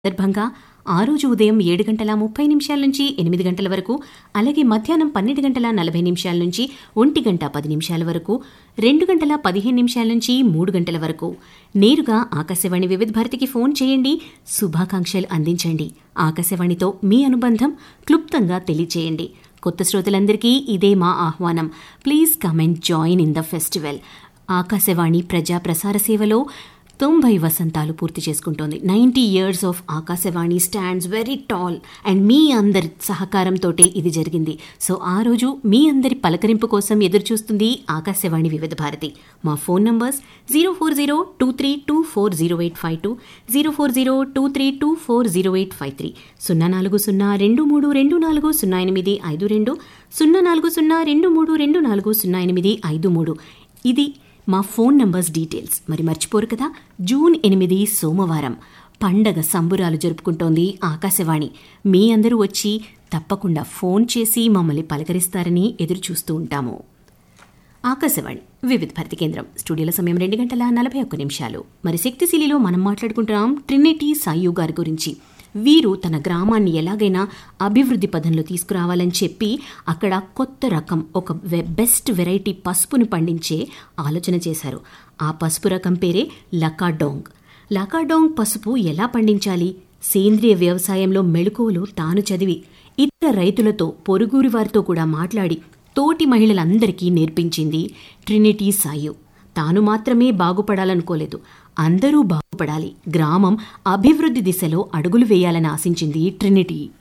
సందర్భంగా ఆ రోజు ఉదయం ఏడు గంటల ముప్పై నిమిషాల నుంచి ఎనిమిది గంటల వరకు అలాగే మధ్యాహ్నం పన్నెండు గంటల నలభై నిమిషాల నుంచి ఒంటి గంట పది నిమిషాల వరకు రెండు గంటల పదిహేను నిమిషాల నుంచి మూడు గంటల వరకు నేరుగా ఆకాశవాణి వివిధ భారతికి ఫోన్ చేయండి శుభాకాంక్షలు అందించండి ఆకాశవాణితో మీ అనుబంధం క్లుప్తంగా తెలియచేయండి కొత్త శ్రోతలందరికీ ఇదే మా ఆహ్వానం please come and join in the festival Akashvani ప్రజా ప్రసార సేవలో తొంభై వసంతాలు పూర్తి చేసుకుంటోంది ninety years of Akashvani stands very tall and మీ అందరి సహకారంతోటే ఇది జరిగింది సో ఆ రోజు మీ అందరి పలకరింపు కోసం ఎదురు చూస్తుంది ఆకాశవాణి వివిధ భారతి మా phone numbers zero four zero two three two four zero eight five two zero four zero two three two four zero eight five three సున్నా నాలుగు సున్నా రెండు మూడు రెండు నాలుగు సున్నా ఎనిమిది ఐదు రెండు సున్నా నాలుగు సున్నా రెండు మూడు రెండు నాలుగు సున్నా ఎనిమిది ఐదు మూడు ఇది మా ఫోన్ నంబర్స్ డీటెయిల్స్ మరి మర్చిపోరు కదా జూన్ ఎనిమిది సోమవారం పండగ సంబురాలు జరుపుకుంటోంది ఆకాశవాణి మీ అందరూ వచ్చి తప్పకుండా ఫోన్ చేసి మమ్మల్ని పలకరిస్తారని ఎదురు చూస్తూ ఉంటాము ఆకాశవాణి వివిధ భారతి కేంద్రం స్టూడియోల సమయం రెండు గంటల నలభై ఒక్క నిమిషాలు మరి శక్తిశీలిలో మనం మాట్లాడుకుంటున్నాం ట్రినిటీ సాయు గారి గురించి వీరు తన గ్రామాన్ని ఎలాగైనా అభివృద్ధి పదంలో తీసుకురావాలని చెప్పి అక్కడ కొత్త రకం ఒక బెస్ట్ వెరైటీ పసుపును పండించే ఆలోచన చేశారు ఆ పసుపు రకం పేరే లకాడోంగ్ లకాడోంగ్ పసుపు ఎలా పండించాలి సేంద్రియ వ్యవసాయంలో మెళుకువలు తాను చదివి ఇతర రైతులతో పొరుగురి వారితో కూడా మాట్లాడి తోటి మహిళలందరికీ నేర్పించింది ట్రినిటీ సాయు తాను మాత్రమే బాగుపడాలనుకోలేదు అందరూ బాగుపడాలి గ్రామం అభివృద్ధి దిశలో అడుగులు వేయాలని ఆశించింది ట్రినిటీ